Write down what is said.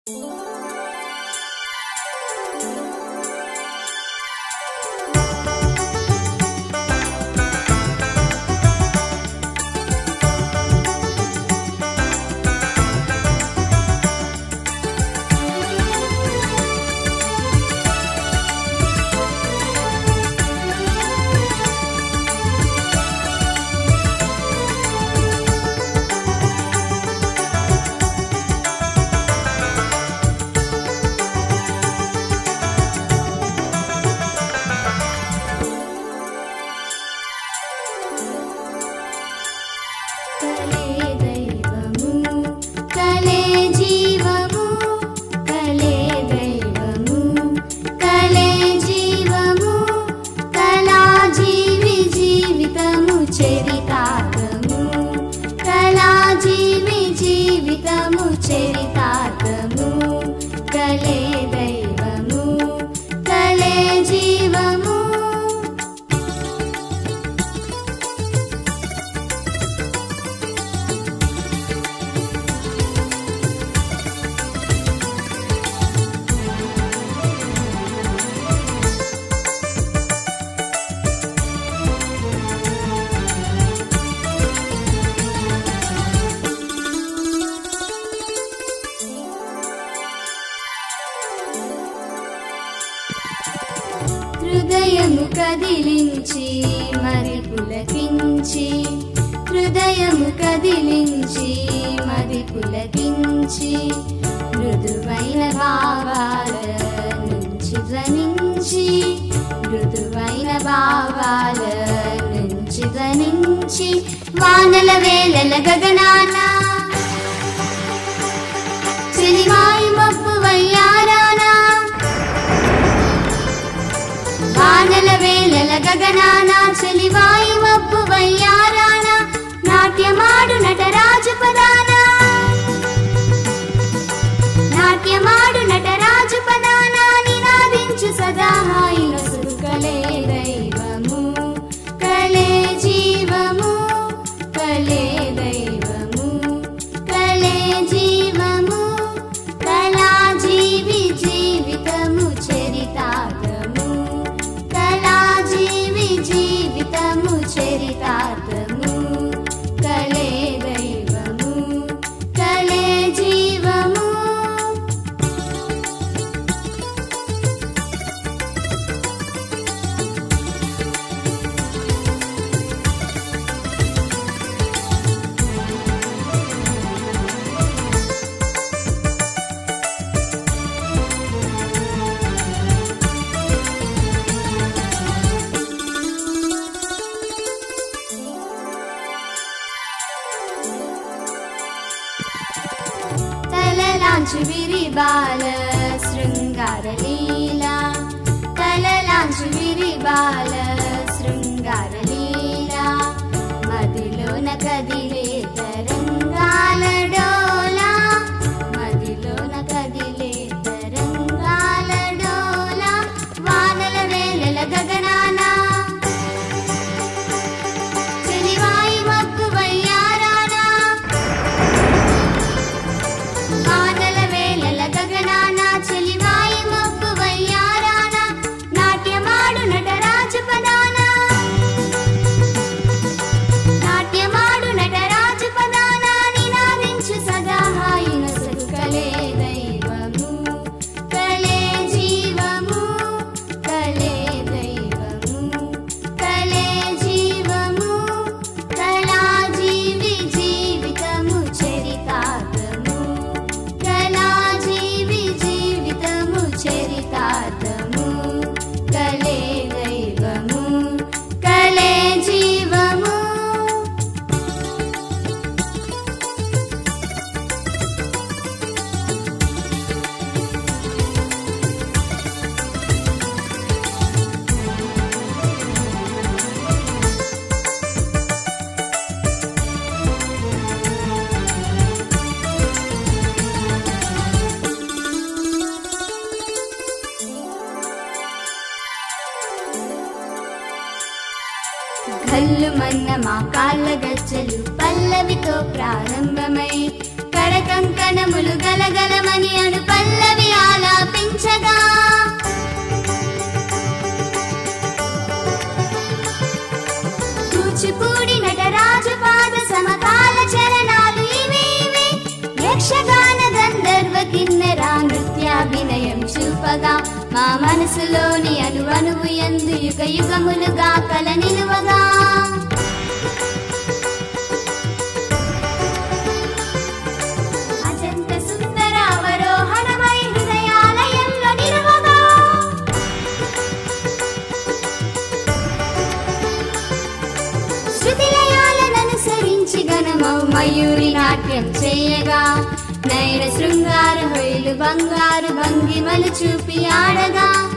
కలే దైవము కలే జీవము కలే దైవము కలే జీవము కళా జీవి జీవితము చరితార్థము కళా జీవి జీవితము చరితార్థము కలే దైవము కలే జీవము హృదయము కదిలించి మరి పులకించి హృదయము కదిలించి మరి పులకించి మృదువైన భావాల నుంచి ధ్వనించి మృదువైన భావాల నుంచి ధ్వనించి వానల వేళల గగనాన చెలివాయి మబ్బు వయ్యారానా వానల వేళల గగనాన చెలివాయి మబ్బు వయ్యారాన నాట్యమాడు నటరాజు పదాన నాట్యమాడు నటరాజు పదాన నినాదించు సదా హాయి నొసరు కలే దైవము కలే జీవము కలే దైవము కలే జీవము కళా జీవి జీవితము చరితార్థము కళా జీవి జీవితము చరితార్థము కలే దైవము కలే జీవము తలలాంచు విరిబాల శృంగార లీలా తలలాంచు విరిబాల శృంగార లీలా మదిలోన కదిలే తరంగాల డోలా మదిలోన కదిలే తరంగాల డోలా వానల వేళల గగనానా చెలివాయి మబ్బు వయ్యారానా వానల వేళల గగనాన చెలివాయి మబ్బు వయ్యారాన నాట్యమాడు నటరాజు పదాన నాట్యమాడు నటరాజు పదాన నినాదించు సదా హాయి నొసరు కలే దైవము కలే జీవము కలే దైవము కలే జీవము కళా జీవి జీవితము చరితార్థము కళా జీవి జీవితము చరితార్థము కలే దైవము కలే జీవము కళ్ళు మన్న మా కాళ్ళ గజ్జలు పల్లవితో ప్రారంభమై కర కంకణములు గలగలమని అను పల్లవి ఆలాపించగా కూచిపూడి నటరాజు పాద సమకాల చరణాలు ఇవే ఇవే. యక్షగాన గంధర్వ కిన్నెర నృత్యాభినయం చూపగా మా మనసులోని అను అనువు ఎందు యుగ యుగములుగా కల నిలువగా అజంత సుందర అవరోహణమై హృదయాలయంలో నిలువగా శృతిలయాలననుసరించి గణమౌ మయూరి నాట్యం చేయగా నైర శృంగార హొయలు బంగారు భంగిమలు చూపి ఆడగా